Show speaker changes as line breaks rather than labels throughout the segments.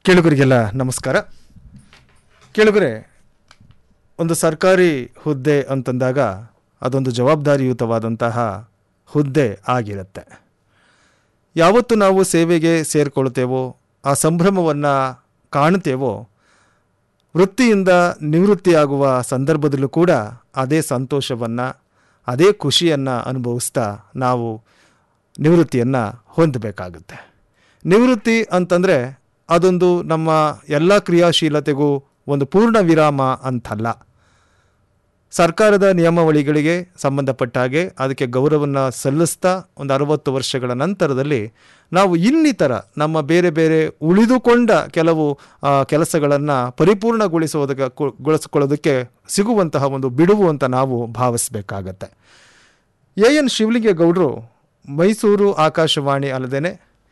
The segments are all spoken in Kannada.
ಕೇಳುಗರಿಗೆಲ್ಲ ನಮಸ್ಕಾರ ಕೇಳುಗರೆ ಒಂದು ಸರ್ಕಾರಿ ಹುದ್ದೆ ಅಂತಂದಾಗ ಅದೊಂದು ಜವಾಬ್ದಾರಿಯುತವಾದಂತಹ ಹುದ್ದೆ ಆಗಿರುತ್ತೆ ಯಾವತ್ತು ನಾವು ಸೇವೆಗೆ ಸೇರಿಕೊಳ್ತೇವೋ ಆ ಸಂಭ್ರಮವನ್ನು ಕಾಣ್ತೇವೋ ವೃತ್ತಿಯಿಂದ ನಿವೃತ್ತಿಯಾಗುವ ಸಂದರ್ಭದಲ್ಲೂ ಕೂಡ ಅದೇ ಸಂತೋಷವನ್ನು ಅದೇ ಖುಷಿಯನ್ನು ಅನುಭವಿಸ್ತಾ ನಾವು ನಿವೃತ್ತಿಯನ್ನು ಹೊಂದಬೇಕಾಗುತ್ತೆ ನಿವೃತ್ತಿ ಅಂತಂದರೆ ಅದೊಂದು ನಮ್ಮ ಎಲ್ಲ ಕ್ರಿಯಾಶೀಲತೆಗೂ ಒಂದು ಪೂರ್ಣ ವಿರಾಮ ಅಂತಲ್ಲ ಸರ್ಕಾರದ ನಿಯಮಾವಳಿಗಳಿಗೆ ಸಂಬಂಧಪಟ್ಟ ಹಾಗೆ ಅದಕ್ಕೆ ಗೌರವವನ್ನು ಸಲ್ಲಿಸ್ತಾ ಒಂದು ಅರವತ್ತು ವರ್ಷಗಳ ನಂತರದಲ್ಲಿ ನಾವು ಇನ್ನಿತರ ನಮ್ಮ ಬೇರೆ ಬೇರೆ ಉಳಿದುಕೊಂಡ ಕೆಲವು ಕೆಲಸಗಳನ್ನು ಪರಿಪೂರ್ಣಗೊಳಿಸೋದಕ್ಕೆ ಗೊಳಿಸ್ಕೊಳ್ಳೋದಕ್ಕೆ ಸಿಗುವಂತಹ ಒಂದು ಬಿಡುವು ಅಂತ ನಾವು ಭಾವಿಸಬೇಕಾಗತ್ತೆ ಎ ಎನ್ ಶಿವಲಿಂಗೇಗೌಡರು ಮೈಸೂರು ಆಕಾಶವಾಣಿ ಅಲ್ಲದೇ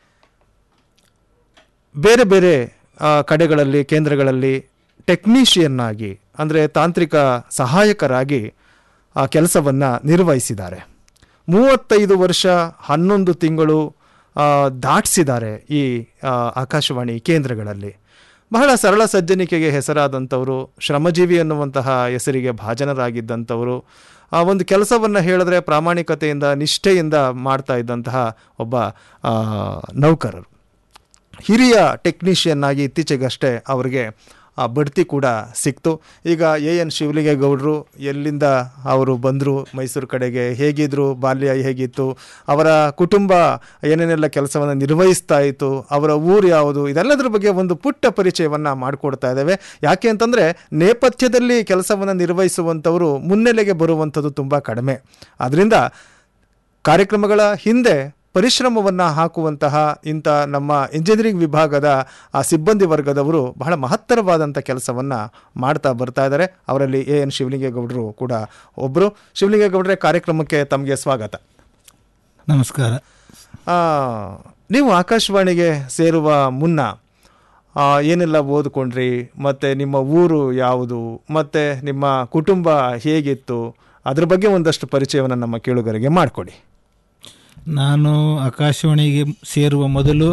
ಬೇರೆ ಬೇರೆ ಆ, ಕಡೆಗಳಲ್ಲಿ ಕೇಂದ್ರಗಳಲ್ಲಿ ಟೆಕ್ನಿಷಿಯನ್ ಆಗಿ ಅಂದರೆ ತಾಂತ್ರಿಕ ಸಹಾಯಕರಾಗಿ ಆ ಕೆಲಸವನ್ನು ನಿರ್ವಹಿಸಿದ್ದಾರೆ ಮೂವತ್ತೈದು ವರ್ಷ ಹನ್ನೊಂದು ತಿಂಗಳು ಆ, ದಾಟಿಸಿದ್ದಾರೆ ಈ ಆ, ಆಕಾಶವಾಣಿ ಕೇಂದ್ರಗಳಲ್ಲಿ ಬಹಳ ಸರಳ ಸಜ್ಜನಿಕೆಗೆ ಹೆಸರಾದಂಥವರು ಶ್ರಮಜೀವಿ ಅನ್ನುವಂತಹ ಹೆಸರಿಗೆ ಭಾಜನರಾಗಿದ್ದಂಥವರು ಆ ಒಂದು ಕೆಲಸವನ್ನು ಹೇಳಿದ್ರೆ ಪ್ರಾಮಾಣಿಕತೆಯಿಂದ ನಿಷ್ಠೆಯಿಂದ ಮಾಡ್ತಾ ಇದ್ದಂತಹ ಒಬ್ಬ ಆ, ನೌಕರರು ಹಿರಿಯ ಟೆಕ್ನಿಷಿಯನ್ ಆಗಿ ಇತ್ತೀಚೆಗಷ್ಟೇ ಅವರಿಗೆ ಆ ಬಡ್ತಿ ಕೂಡ ಸಿಕ್ತು ಈಗ ಎ ಎನ್ ಶಿವಲಿಂಗೇಗೌಡರು ಎಲ್ಲಿಂದ ಅವರು ಬಂದರು ಮೈಸೂರು ಕಡೆಗೆ ಹೇಗಿದ್ರು ಬಾಲ್ಯ ಹೇಗಿತ್ತು ಅವರ ಕುಟುಂಬ ಏನೇನೆಲ್ಲ ಕೆಲಸವನ್ನು ನಿರ್ವಹಿಸ್ತಾ ಇತ್ತು ಅವರ ಊರು ಯಾವುದು ಇದೆಲ್ಲದರ ಬಗ್ಗೆ ಒಂದು ಪುಟ್ಟ ಪರಿಚಯವನ್ನು ಮಾಡಿಕೊಡ್ತಾ ಇದ್ದೇವೆ ಯಾಕೆ ಅಂತಂದರೆ ನೇಪಥ್ಯದಲ್ಲಿ ಕೆಲಸವನ್ನು ನಿರ್ವಹಿಸುವಂಥವರು ಮುನ್ನೆಲೆಗೆ ಬರುವಂಥದ್ದು ತುಂಬ ಕಡಿಮೆ ಅದರಿಂದ ಕಾರ್ಯಕ್ರಮಗಳ ಹಿಂದೆ ಪರಿಶ್ರಮವನ್ನು ಹಾಕುವಂತಹ ಇಂಥ ನಮ್ಮ ಇಂಜಿನಿಯರಿಂಗ್ ವಿಭಾಗದ ಆ ಸಿಬ್ಬಂದಿ ವರ್ಗದವರು ಬಹಳ ಮಹತ್ತರವಾದಂಥ ಕೆಲಸವನ್ನು ಮಾಡ್ತಾ ಬರ್ತಾ ಇದ್ದಾರೆ ಅವರಲ್ಲಿ ಎ ಎನ್ ಶಿವಲಿಂಗೇಗೌಡರು ಕೂಡ ಒಬ್ಬರು ಶಿವಲಿಂಗೇಗೌಡರೇ ಕಾರ್ಯಕ್ರಮಕ್ಕೆ ತಮಗೆ ಸ್ವಾಗತ
ನಮಸ್ಕಾರ
ಆ, ನೀವು ಆಕಾಶವಾಣಿಗೆ ಸೇರುವ ಮುನ್ನ ಆ, ಏನೆಲ್ಲ ಓದ್ಕೊಂಡ್ರಿ ಮತ್ತು ನಿಮ್ಮ ಊರು ಯಾವುದು ಮತ್ತು ನಿಮ್ಮ ಕುಟುಂಬ ಹೇಗಿತ್ತು ಅದ್ರ ಬಗ್ಗೆ ಒಂದಷ್ಟು ಪರಿಚಯವನ್ನು ನಮ್ಮ ಕೇಳುಗರಿಗೆ ಮಾಡಿಕೊಡಿ
ನಾನು ಆಕಾಶವಾಣಿಗೆ ಸೇರುವ ಮೊದಲು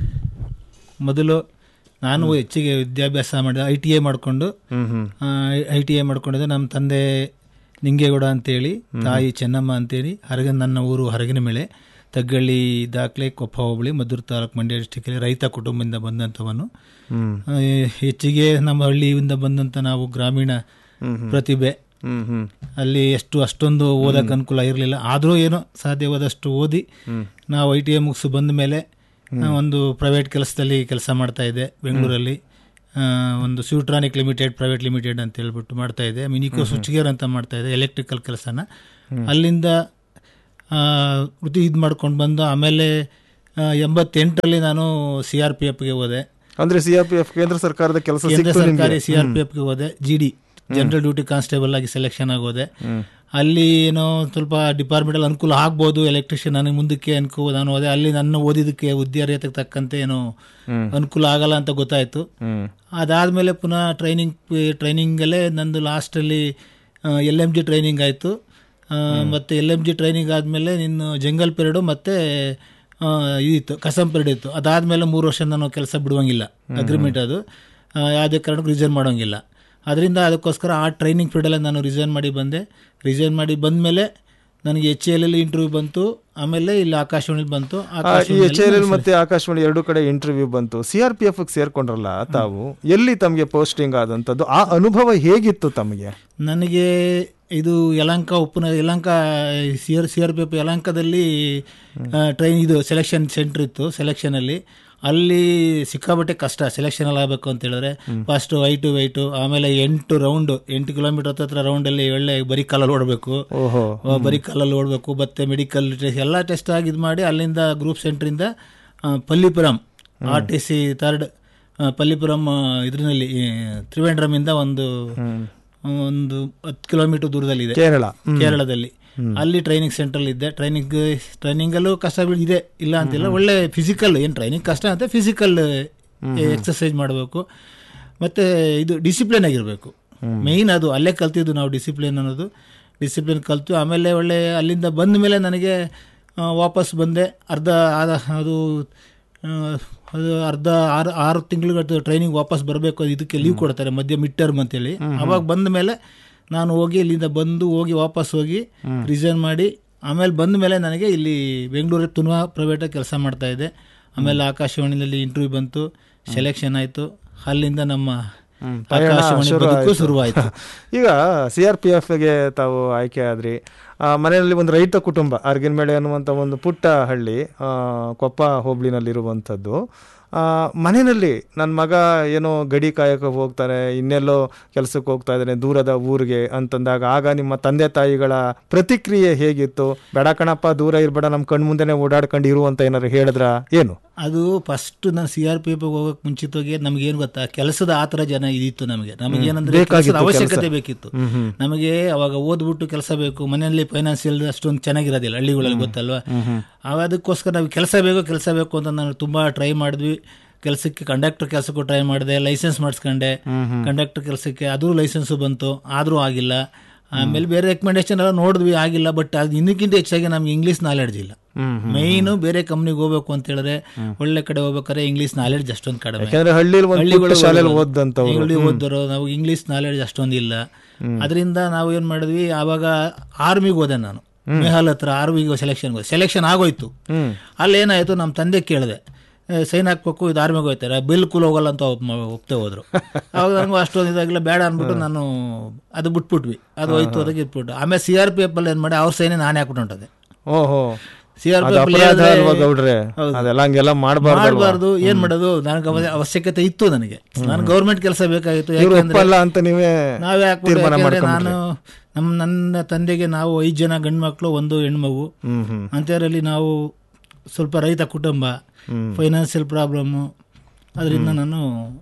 ಮೊದಲು ನಾನು ಹೆಚ್ಚಿಗೆ ವಿದ್ಯಾಭ್ಯಾಸ ಮಾಡಿದೆ ಐ ಟಿ ಐ ಮಾಡಿಕೊಂಡು
ಹ್ಮ್ ಹ್ಮ್
ಐ ಟಿ ಐ ಮಾಡ್ಕೊಂಡಿದ್ದೆ ನಮ್ಮ ತಂದೆ ನಿಂಗೇಗೌಡ ಅಂತೇಳಿ ತಾಯಿ ಚೆನ್ನಮ್ಮ ಅಂತೇಳಿ ಹರಗ ನನ್ನ ಊರು ಹರಗಿನ ಮೇಲೆ ತಗ್ಗಳ್ಳಿ ದಾಖಲೆ ಕೊಪ್ಪ ಹೋಬಳಿ ಮದ್ದೂರು ತಾಲೂಕು ಮಂಡ್ಯ ಡಿಸ್ಟಿಕಲ್ಲಿ ರೈತ ಕುಟುಂಬದಿಂದ ಬಂದಂಥವನು
ಹ್ಮ್
ಆ, ಹೆಚ್ಚಿಗೆ ನಮ್ಮ ಹಳ್ಳಿಯಿಂದ ಬಂದಂಥ ನಾವು ಗ್ರಾಮೀಣ ಪ್ರತಿಭೆ
ಹ್ಮ್ ಹ್ಮ್
ಅಲ್ಲಿ ಎಷ್ಟು ಅಷ್ಟೊಂದು ಓದಕ್ಕೆ ಅನುಕೂಲ ಇರಲಿಲ್ಲ ಆದರೂ ಏನೋ ಸಾಧ್ಯವಾದಷ್ಟು ಓದಿ ನಾವು ಐ ಟಿ ಐ ಮುಗಿಸಿ ಬಂದ ಮೇಲೆ ಆ, ಒಂದು ಪ್ರೈವೇಟ್ ಕೆಲಸದಲ್ಲಿ ಕೆಲಸ ಮಾಡ್ತಾ ಇದ್ದೆ ಬೆಂಗಳೂರಲ್ಲಿ ಆ, ಒಂದು ಸ್ಯೂಟ್ರಾನಿಕ್ ಲಿಮಿಟೆಡ್ ಪ್ರೈವೇಟ್ ಲಿಮಿಟೆಡ್ ಅಂತ ಹೇಳ್ಬಿಟ್ಟು ಮಾಡ್ತಾ ಇದ್ದೆ ಮಿನಿಕೋ ಸ್ವಿಚ್ ಗೇರ್ ಅಂತ ಮಾಡ್ತಾ ಇದ್ದೆ ಎಲೆಕ್ಟ್ರಿಕಲ್ ಕೆಲಸನ ಅಲ್ಲಿಂದ ಆ, ವೃತ್ತಿ ಇದು ಮಾಡ್ಕೊಂಡು ಬಂದು ಆಮೇಲೆ ಆ, ಎಂಬತ್ತೆಂಟರಲ್ಲಿ ನಾನು ಸಿ ಆರ್ ಪಿ ಎಫ್ಗೆ ಹೋದೆ
ಅಂದ್ರೆ ಸಿ ಆರ್ ಪಿ ಎಫ್ ಕೇಂದ್ರ ಸರ್ಕಾರದ ಕೆಲಸ
ಕೇಂದ್ರ
ಸಿಕ್ತು ನಿಮ್ಗೆ
ಸರ್ಕಾರಿ ಸಿ ಆರ್ ಪಿ ಎಫ್ಗೆ ಹೋದೆ G D general duty constable ಆಗಿ ಸೆಲೆಕ್ಷನ್ ಆಗೋದೆ ಅಲ್ಲಿ ಏನೋ ಸ್ವಲ್ಪ ಡಿಪಾರ್ಟ್ಮೆಂಟಲ್ಲಿ ಅನುಕೂಲ ಆಗ್ಬೋದು ಎಲೆಕ್ಟ್ರಿಷಿಯನ್ ನನಗೆ ಮುಂದಕ್ಕೆ ಅನುಕೂಲ ನಾನು ಹೋದೆ ಅಲ್ಲಿ ನನ್ನ ಓದಿದ್ದಕ್ಕೆ ವಿದ್ಯಾರ್ಹತೆಗೆ ತಕ್ಕಂತೆ ಏನೋ ಅನುಕೂಲ ಆಗಲ್ಲ ಅಂತ ಗೊತ್ತಾಯಿತು
ಹ್ಮ್
ಅದಾದಮೇಲೆ ಪುನಃ ಟ್ರೈನಿಂಗ್ ಟ್ರೈನಿಂಗಲ್ಲೇ ನಂದು ಲಾಸ್ಟಲ್ಲಿ ಎಲ್ ಎಮ್ ಜಿ ಟ್ರೈನಿಂಗ್ ಆಯಿತು ಮತ್ತು ಎಲ್ ಎಮ್ ಜಿ ಟ್ರೈನಿಂಗ್ ಆದಮೇಲೆ ನಿನ್ನ ಜಂಗಲ್ ಪೀರಿಯಡು ಮತ್ತು ಇದಿತ್ತು ಕಸಂ ಪೀರಿಯಡ್ ಇತ್ತು ಅದಾದಮೇಲೆ ಮೂರು ವರ್ಷ ನಾನು ಕೆಲಸ ಬಿಡುವಂಗಿಲ್ಲ ಅಗ್ರಿಮೆಂಟ್ ಅದು ಆ, ಯಾವುದೇ ಕಾರಣಕ್ಕೂ ರಿಸೈನ್ ಮಾಡೋಂಗಿಲ್ಲ ಅದರಿಂದ ಅದಕ್ಕೋಸ್ಕರ ಆ ಟ್ರೈನಿಂಗ್ ಪೀರಿಯಡಲ್ಲೇ ನಾನು ರಿಸೈನ್ ಮಾಡಿ ಬಂದೆ ರಿಸೈನ್ ಮಾಡಿ ಬಂದಮೇಲೆ ನನಗೆ ಎಚ್ ಎಲ್ ಎಲ್ ಇಂಟರ್ವ್ಯೂ ಬಂತು ಆಮೇಲೆ ಇಲ್ಲಿ ಆಕಾಶವಾಣಿಲಿ ಬಂತು
ಆ, ಈ
ಆಕಾಶವಾಣಿಯಲ್ಲಿ
ಎಚ್ ಎಲ್ ಎಲ್ ಮತ್ತೆ ಆಕಾಶವಾಣಿ ಎರಡು ಕಡೆ ಇಂಟರ್ವ್ಯೂ ಬಂತು ಸಿ ಆರ್ ಪಿ ಎಫ್ ಸೇರ್ಕೊಂಡ್ರಲ್ಲ ತಾವು ಎಲ್ಲಿ ತಮಗೆ ಪೋಸ್ಟಿಂಗ್ ಆದಂತದ್ದು ಆ ಅನುಭವ ಹೇಗಿತ್ತು ತಮಗೆ
ನನಗೆ ಇದು ಯಲಂಕ ಉಪ್ಪುನ Yalanka C R C R P F ಯಲಂಕದಲ್ಲಿ ಟ್ರೈನ್ ಇದು ಸೆಲೆಕ್ಷನ್ ಸೆಂಟರ್ ಇತ್ತು ಸೆಲೆಕ್ಷನಲ್ಲಿ ಅಲ್ಲಿ ಸಿಕ್ಕಾಬಟ್ಟೆ ಕಷ್ಟ ಸೆಲೆಕ್ಷನ್ ಅಲ್ಲಿ ಆಗಬೇಕು ಅಂತ ಹೇಳಿದ್ರೆ ಫಸ್ಟ್ ವೈಟು ವೈಟು ಆಮೇಲೆ ಎಂಟು ರೌಂಡ್ ಎಂಟು ಕಿಲೋಮೀಟರ್ ಹತ್ರ ರೌಂಡಲ್ಲಿ ಒಳ್ಳೆ ಬರೀ ಕಾಲಲ್ಲಿ ಓಡಬೇಕು
ಓಹೋ
ಬರೀ ಕಾಲಲ್ಲಿ ಓಡಬೇಕು ಮತ್ತೆ ಮೆಡಿಕಲ್ ಟೆಸ್ಟ್ ಎಲ್ಲ ಟೆಸ್ಟ್ ಆಗಿ ಇದು ಮಾಡಿ ಅಲ್ಲಿಂದ ಗ್ರೂಪ್ ಸೆಂಟ್ರಿಂದ Pallipuram R T C third Pallipuram ಇದರಲ್ಲಿ ತ್ರಿವೇಂದ್ರಮಿಂದ ಒಂದು ಒಂದು ಹತ್ತು ಕಿಲೋಮೀಟರ್ ದೂರದಲ್ಲಿದೆ
ಕೇರಳ
ಕೇರಳದಲ್ಲಿ ಅಲ್ಲಿ ಟ್ರೈನಿಂಗ್ ಸೆಂಟರ್ ಇದ್ದೆ ಟ್ರೈನಿಂಗ್ ಟ್ರೈನಿಂಗಲ್ಲೂ ಕಷ್ಟ ಬೀಳ್- ಇದೆ ಇಲ್ಲ ಅಂತಿಲ್ಲ ಒಳ್ಳೆ ಫಿಸಿಕಲ್ ಏನು ಟ್ರೈನಿಂಗ್ ಕಷ್ಟ ಅಂತ ಫಿಸಿಕಲ್ ಎಕ್ಸಸೈಸ್ ಮಾಡಬೇಕು ಮತ್ತೆ ಇದು ಡಿಸಿಪ್ಲಿನ್ ಆಗಿರಬೇಕು ಮೇಯ್ನ್ ಅದು ಅಲ್ಲೇ ಕಲ್ತಿದ್ದು ನಾವು ಡಿಸಿಪ್ಲಿನ್ ಅನ್ನೋದು ಡಿಸಿಪ್ಲಿನ್ ಕಲ್ತು ಆಮೇಲೆ ಒಳ್ಳೆ ಅಲ್ಲಿಂದ ಬಂದ ಮೇಲೆ ನನಗೆ ಆ, ವಾಪಸ್ ಬಂದೆ ಅರ್ಧ ಆದ ಅದು ಆ, ಅದು ಅರ್ಧ ಆರು ಆರು ತಿಂಗಳು ಟ್ರೈನಿಂಗ್ ವಾಪಸ್ ಬರಬೇಕು ಇದಕ್ಕೆ ಲೀವ್ ಕೊಡ್ತಾರೆ ಮಧ್ಯೆ ಮಿಡ್ ಟರ್ಮ್ ಅಂತೇಳಿ ಅವಾಗ ಬಂದ ಮೇಲೆ ನಾನು ಹೋಗಿ ಇಲ್ಲಿಂದ ಬಂದು ಹೋಗಿ ವಾಪಸ್ ಹೋಗಿ ರಿಸೈನ್ ಮಾಡಿ ಆಮೇಲೆ ಬಂದ ಮೇಲೆ ನನಗೆ ಇಲ್ಲಿ ಬೆಂಗಳೂರಲ್ಲಿ ತುನ್ವಾ ಪ್ರೈವೇಟಾಗಿ ಕೆಲಸ ಮಾಡ್ತಾ ಇದ್ದೆ ಆಮೇಲೆ ಆಕಾಶವಾಣಿಯಲ್ಲಿ ಇಂಟರ್ವ್ಯೂ ಬಂತು ಸೆಲೆಕ್ಷನ್ ಆಯಿತು ಅಲ್ಲಿಂದ ನಮ್ಮ
ಪಯಣ
ಆಕಾಶವಾಣಿ
ಶುರು
ಬದುಕು
ಆಯ್ತು.
ಶುರುವಾಯಿತು
ಈಗ ಸಿ ಆರ್ ಪಿ ಎಫ್ಗೆ ತಾವು ಆಯ್ಕೆ ಆದ್ರಿ ಆ, ಮನೆಯಲ್ಲಿ ಒಂದು ರೈತ ಕುಟುಂಬ ಅರ್ಗಿನಮೇಳೆ ಅನ್ನುವಂಥ ಒಂದು ಪುಟ್ಟ ಹಳ್ಳಿ ಆ, ಕೊಪ್ಪ ಹೋಬಳಿನಲ್ಲಿರುವಂಥದ್ದು ಆ, ಮನೆಯಲ್ಲಿ ನನ್ನ ಮಗ ಏನೋ ಗಡಿ ಕಾಯಕ್ಕೆ ಹೋಗ್ತಾನೆ ಇನ್ನೆಲ್ಲೋ ಕೆಲಸಕ್ಕೆ ಹೋಗ್ತಾ ಇದ್ದಾನೆ ದೂರದ ಊರಿಗೆ ಅಂತಂದಾಗ ಆಗ ನಿಮ್ಮ ತಂದೆ ತಾಯಿಗಳ ಪ್ರತಿಕ್ರಿಯೆ ಹೇಗಿತ್ತು ಬೇಡ ಕಣಪ್ಪ ದೂರ ಇರ್ಬೇಡ ನಮ್ಮ ಕಣ್ಮುಂದೆನೆ ಓಡಾಡ್ಕೊಂಡು ಇರು ಅಂತ ಏನಾರು ಹೇಳಿದ್ರ ಏನು
ಅದು ಫಸ್ಟ್ ನಾನು ಸಿ ಆರ್ ಪಿ ಎಫ್ ಹೋಗಕ್ಕೆ ಮುಂಚಿತವಾಗಿ ನಮಗೇನು ಗೊತ್ತಾ ಕೆಲಸದ ಆ ಥರ ಜನ ಇದಿತ್ತು ನಮಗೆ ನಮಗೇನಂದ್ರೆ
ಬೇಕಾಗಿತ್ತು
ಕೆಲ್ಸದ ಅವಶ್ಯಕತೆ
ಕೆಲ್ಸ.
ಬೇಕಿತ್ತು ನಮಗೆ ಅವಾಗ ಓದ್ಬಿಟ್ಟು ಕೆಲಸ ಬೇಕು ಮನೆಯಲ್ಲಿ ಫೈನಾನ್ಸಿಯಲ್ ಅಷ್ಟೊಂದು ಚೆನ್ನಾಗಿರೋದಿಲ್ಲ ಹಳ್ಳಿಗಳಲ್ಲಿ ಗೊತ್ತಲ್ವಾ ಅವ ಅದಕ್ಕೋಸ್ಕರ ನಾವು ಕೆಲಸ ಬೇಕು ಕೆಲಸ ಬೇಕು ಅಂತ ನಾನು ತುಂಬಾ ಟ್ರೈ ಮಾಡಿದ್ವಿ ಕೆಲಸಕ್ಕೆ ಕಂಡಕ್ಟರ್ ಕೆಲಸಕ್ಕೂ ಟ್ರೈ ಮಾಡಿದೆ ಲೈಸೆನ್ಸ್ ಮಾಡಿಸ್ಕೊಂಡೆ ಕಂಡಕ್ಟರ್ ಕೆಲಸಕ್ಕೆ ಅದು ಲೈಸೆನ್ಸು ಬಂತು ಆದರೂ ಆಗಿಲ್ಲ ಆಮೇಲೆ ಬೇರೆ ರೆಕಮೆಂಡೇಶನ್ ಎಲ್ಲ ನೋಡಿದ್ವಿ ಆಗಿಲ್ಲ ಬಟ್ ಅದು ಇನ್ನಕ್ಕಿಂತ ಹೆಚ್ಚಾಗಿ ನಮ್ಗೆ ಇಂಗ್ಲೀಷ್ ನಾಲೆಡ್ಜ್ ಇಲ್ಲ ಮೈನು ಬೇರೆ ಕಂಪ್ನಿಗೆ ಹೋಗ್ಬೇಕು ಅಂತ ಹೇಳಿದ್ರೆ ಒಳ್ಳೆ ಕಡೆ ಹೋಗ್ಬೇಕಾದ್ರೆ ಇಂಗ್ಲೀಷ್ ನಾಲೆಡ್ಜ್ ಅಷ್ಟೊಂದು ಕಡಿಮೆ
ಯಾಕಂದ್ರೆ ಹಳ್ಳಿಲಿ ಒಂದು
ಹಳ್ಳಿಗಳು
ಪುಟ್ಟ ಶಾಲೆಯಲ್ಲಿ
ಓದೋರು.
ಓದಂತವ್ರು
ಹಳ್ಳಿ ಓದೋರು ನಾವು ಇಂಗ್ಲೀಷ್ ನಾಲೆಡ್ಜ್ ಅಷ್ಟೊಂದು ಇಲ್ಲ ಅದರಿಂದ ನಾವು ಏನ್ ಮಾಡಿದ್ವಿ ಆವಾಗ ಆರ್ಮಿಗೆ ಹೋದೆ ನಾನು ಮೇಹಾಲ್ ಹತ್ರ ಆರ್ಮಿಗೆ ಸೆಲೆಕ್ಷನ್ ಹೋದೆ ಸೆಲೆಕ್ಷನ್ ಆಗೋಯ್ತು
ಹ್ಮ್
ಅಲ್ಲಿ ಏನಾಯ್ತು ನಮ್ಮ ತಂದೆ ಕೇಳಿದೆ ಸೈನ್ ಹಾಕ್ಬೇಕು ಇದು ಆರ್ಮಿಗೆ ಹೋಗ್ತಾರೆ ಬಿಲ್ಕುಲ್ ಹೋಗಲ್ಲ ಅಂತ ಒಪ್- ಒಪ್ತೆ ಹೋದ್ರು ಅವಾಗ ನಂಗೆ ಅಷ್ಟೊಂದು ಇದಾಗಿಲ್ಲ ಬೇಡ ಅಂದ್ಬಿಟ್ಟು ನಾನು ಅದು ಬಿಟ್ಬಿಟ್ವಿ ಅದು ಹೋಯ್ತು ಅದಕ್ಕೆ ಇಟ್ಬಿಟ್ಟು ಆಮೇಲೆ ಸಿ ಆರ್ ಪಿ ಎಫ್ ಅಲ್ಲಿ ಏನ್ ಮಾಡಿ ಅವ್ರ ಸೈನೆ ನಾನೇ ಹಾಕ್ಬಿಟ್ಟು ಹೊಂಟದೆ
ಓಹೋ
ಸಿ ಆರ್ ಪಿ
ಅದು
ಎಫ್
ಅಪರಾಧ ಅಲ್ವಾ ಗೌಡ್ರೆ ಅದೆಲ್ಲ ಹಂಗೆಲ್ಲ ಮಾಡಬಾರ್ದು
ಮಾಡಬಾರ್ದು ಏನ್ ಮಾಡೋದು ನನಗೆ ಅವ- ಅವಶ್ಯಕತೆ ಇತ್ತು ನನಗೆ ನಾನು ಗೌರ್ಮೆಂಟ್ ಕೆಲಸ ಬೇಕಾಗಿತ್ತು
ಇವ್ರು
ಯಾಕೆಂದ್ರೆ
ಒಪ್ಪಲ್ಲ ಅಂತ ನೀವೇ
ನಾವೇ ಹಾಕ್ಬಿಟ್ಟು
ತೀರ್ಮಾನ
ಯಾಕೆಂದ್ರೆ
ಮಾಡ್ಕೊಂಡ್ಬಿಟ್ರಿ.
ನಾನು ನಮ್ಮ ನನ್ನ ತಂದೆಗೆ ನಾವು ಐದು ಜನ ಗಂಡು ಮಕ್ಕಳು ಒಂದು ಹೆಣ್ಮಗು
ಹ್ಮ್ ಹ್ಮ್
ಅಂಥದ್ರಲ್ಲಿ ನಾವು ಸ್ವಲ್ಪ ರೈತ ಕುಟುಂಬ ಫೈನಾನ್ಷಿಯಲ್ ಪ್ರಾಬ್ಲಮ್ಮು ಅದರಿಂದ ನಾನು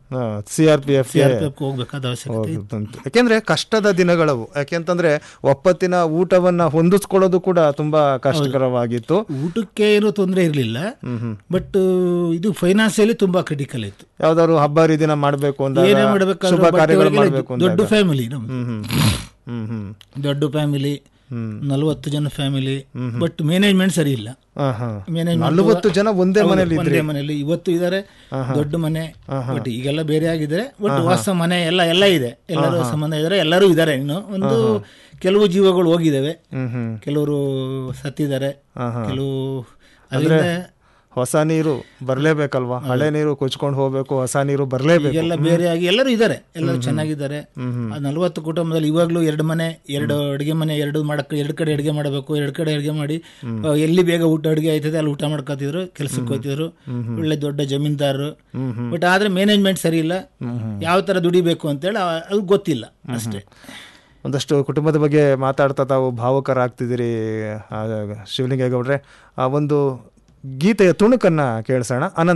C R P F
C R P F ಹೋಗ್ಬೇಕಾದ ಅವಶ್ಯಕತೆ ಇತ್ತು.
ಯಾಕೆಂದ್ರೆ ಕಷ್ಟದ ದಿನಗಳವು ಯಾಕೆಂತಂದ್ರೆ ಒಪ್ಪತ್ತಿನ ಊಟವನ್ನ ಹೊಂದಿಸ್ಕೊಳ್ಳೋದು ಕೂಡ ತುಂಬಾ ಕಷ್ಟಕರವಾಗಿತ್ತು
ಊಟಕ್ಕೆ ಏನೂ ತೊಂದರೆ ಇರಲಿಲ್ಲ ಬಟ್ ಇದು ಫೈನಾನ್ಸಿಯಲಿ ತುಂಬಾ ಕ್ರಿಟಿಕಲ್ ಇತ್ತು
ಯಾವ್ದಾದ್ರು ಹಬ್ಬ ಹರಿದಿನ ಮಾಡ್ಬೇಕು ಅಂದಾಗ
ಏನೇ ಮಾಡಬೇಕಾದ್ರೂ
ಶುಭ ಕಾರ್ಯಗಳು
ಬಟ್ಟೆ
ಮಾಡ್ಬೇಕು
ಒಳಗೆ ದೊಡ್ಡ
ಅಂದಾಗ
ಫ್ಯಾಮಿಲಿ ನಮ್ದು
ಹ್ಮ್ ಹ್ಮ್ ಹ್ಮ್ ಹ್ಮ್
ದೊಡ್ಡ ಫ್ಯಾಮಿಲಿ
ಹ್ಮ್
ನಲವತ್ತು ಜನ ಫ್ಯಾಮಿಲಿ ಬಟ್ ಮ್ಯಾನೇಜ್ಮೆಂಟ್ ಸರಿ ಇಲ್ಲ
ಹಾ, ಹಾ.
ಮ್ಯಾನೇಜ್ಮೆಂಟ್
ನಲವತ್ತು ಜನ ಒಂದೇ
ಹೌದು,
ಮನೇಲಿ
ಒಂದೇ ಮನೆಯಲ್ಲಿ ಇವತ್ತು ಇದಾರೆ ದೊಡ್ಡ ಮನೆ ಬಟ್ ಈಗೆಲ್ಲ ಬೇರೆ ಆಗಿದ್ರೆ ಬಟ್ ಹೊಸ ಮನೆ ಎಲ್ಲ ಎಲ್ಲ ಇದೆ ಎಲ್ಲರೂ ಸಂಬಂಧ ಇದಾರೆ ಎಲ್ಲರೂ ಇದಾರೆ ಇನ್ನು ಒಂದು ಕೆಲವು ಜೀವಗಳು ಹೋಗಿದ್ದಾವೆ
ಹ್ಮ್ ಹ್ಮ್
ಕೆಲವರು ಸತ್ತಿದ್ದಾರೆ
ಹಾ, ಹಾ.
ಕೆಲವು ಅದರಿಂದ
ಹೊಸ ನೀರು ಬರ್ಲೇಬೇಕಲ್ವಾ ಹಳೆ ನೀರು ಕೊಚ್ಕೊಂಡು ಹೋಗ್ಬೇಕು ಹೊಸ ನೀರು ಬರ್ಲೇಬೇಕು
ಈಗೆಲ್ಲ ಬೇರೆ ಆಗಿ ಎಲ್ಲರೂ ಇದ್ದಾರೆ ಎಲ್ಲರೂ ಚೆನ್ನಾಗಿದ್ದಾರೆ ಆ ನಲವತ್ತು ಕುಟುಂಬದಲ್ಲಿ ಇವಾಗಲೂ ಎರಡು ಮನೆ ಎರಡು ಅಡುಗೆ ಮನೆ ಎರಡು ಮಾಡಕ್ ಎರಡು ಕಡೆ ಅಡುಗೆ ಮಾಡಬೇಕು ಎರಡು ಕಡೆ ಅಡುಗೆ ಮಾಡಿ ಆ, ಎಲ್ಲಿ ಬೇಗ ಊಟ ಅಡುಗೆ ಆಯ್ತದೆ ಅಲ್ಲಿ ಊಟ ಮಾಡ್ಕೋತಿದ್ರು ಕೆಲ್ಸಕ್ಕೆ ಹೋಗ್ತಿದ್ರು ಒಳ್ಳೆ ದೊಡ್ಡ ಜಮೀನ್ದಾರರು ಬಟ್ ಆದ್ರೆ ಮ್ಯಾನೇಜ್ಮೆಂಟ್ ಸರಿ ಇಲ್ಲ ಯಾವ ತರ ದುಡಿಬೇಕು ಅಂತೇಳಿ ಆ- ಅದು ಗೊತ್ತಿಲ್ಲ ಅಷ್ಟೇ
ಒಂದಷ್ಟು ಕುಟುಂಬದ ಬಗ್ಗೆ ಮಾತಾಡ್ತಾ ತಾವು ಭಾವುಕರಾಗ್ತಿದ್ದೀರಿ ಆ, ಶಿವಲಿಂಗೇಗೌಡ್ರೆ ಆ ಒಂದು ಗೀತೆಯ ತುಣುಕನ್ನ ಕೇಳಿಸೋಣ ಅನಂತರ